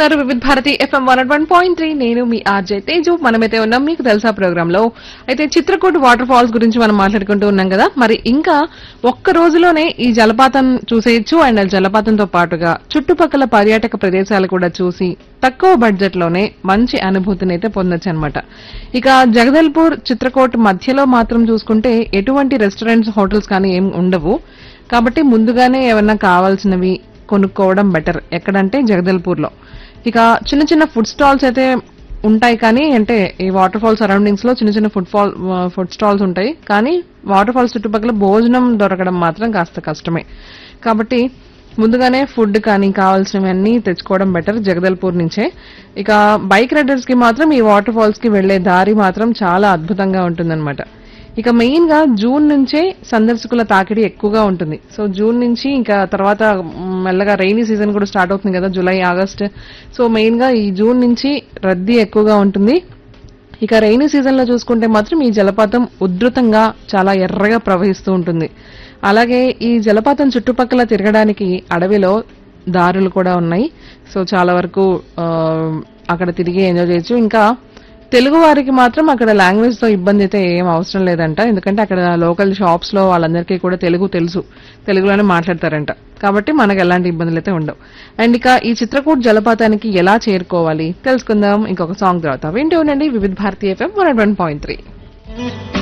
వింటున్నారు Vividh Bharati FM one one point three నేను మీ ఆర్జే తేజు మనమైతే ఉన్నాం మీకు తెలుసా ప్రోగ్రామ్ లో అయితే చిత్రకూట్ వాటర్ ఫాల్స్ గురించి మనం మాట్లాడుకుంటూ ఉన్నాం కదా మరి ఇంకా ఒక్క రోజులోనే ఈ జలపాతం చూసేయచ్చు అండ్ జలపాతంతో పాటుగా చుట్టుపక్కల పర్యాటక ప్రదేశాలు కూడా చూసి తక్కువ బడ్జెట్ లోనే మంచి అనుభూతిని అయితే పొందొచ్చు అనమాట ఇక జగదల్పూర్ చిత్రకూట్ మధ్యలో మాత్రం చూసుకుంటే ఎటువంటి రెస్టారెంట్స్ హోటల్స్ కానీ ఏం ఉండవు కాబట్టి ముందుగానే ఏమన్నా కావాల్సినవి కొనుక్కోవడం బెటర్ ఎక్కడంటే జగదల్పూర్ లో ఇక చిన్న చిన్న ఫుడ్ స్టాల్స్ అయితే ఉంటాయి కానీ అంటే ఈ వాటర్ ఫాల్ సరౌండింగ్స్ లో చిన్న చిన్న ఫుడ్ ఫాల్ ఫుడ్ స్టాల్స్ ఉంటాయి కానీ వాటర్ ఫాల్స్ చుట్టుపక్కల భోజనం దొరకడం మాత్రం కాస్త కష్టమే కాబట్టి ముందుగానే ఫుడ్ కానీ కావాల్సినవన్నీ తెచ్చుకోవడం బెటర్ జగదల్పూర్ నుంచే ఇక బైక్ రైడర్స్ కి మాత్రం ఈ వాటర్ ఫాల్స్ కి వెళ్లే దారి మాత్రం చాలా అద్భుతంగా ఉంటుందన్నమాట ఇక మెయిన్ గా జూన్ నుంచే సందర్శకుల తాకిడి ఎక్కువగా ఉంటుంది సో జూన్ నుంచి ఇంకా తర్వాత మ్, మెల్లగా రైనీ సీజన్ కూడా స్టార్ట్ అవుతుంది కదా జూలై ఆగస్ట్ సో మెయిన్ గా ఈ జూన్ నుంచి రద్దీ ఎక్కువగా ఉంటుంది ఇక రైనీ సీజన్ లో చూసుకుంటే మాత్రం ఈ జలపాతం ఉధృతంగా చాలా ఎర్రగా ప్రవహిస్తూ ఉంటుంది అలాగే ఈ జలపాతం చుట్టుపక్కల తిరగడానికి అడవిలో దారులు కూడా ఉన్నాయి సో చాలా వరకు ఆ, అక్కడ తిరిగి ఎంజాయ్ చేయొచ్చు ఇంకా తెలుగు వారికి మాత్రం అక్కడ లాంగ్వేజ్ తో ఇబ్బంది అయితే ఏం అవసరం లేదంట ఎందుకంటే అక్కడ లోకల్ షాప్స్ లో వాళ్ళందరికీ కూడా తెలుగు తెలుసు తెలుగులోనే మాట్లాడతారంట కాబట్టి మనకు ఎలాంటి ఇబ్బందులు అయితే ఉండవు అండ్ ఇక ఈ చిత్రకూట్ జలపాతానికి ఎలా చేరుకోవాలి తెలుసుకుందాం ఇంకొక సాంగ్ తర్వాత వింటూ ఉండండి Vividh Bharatiya FM one point three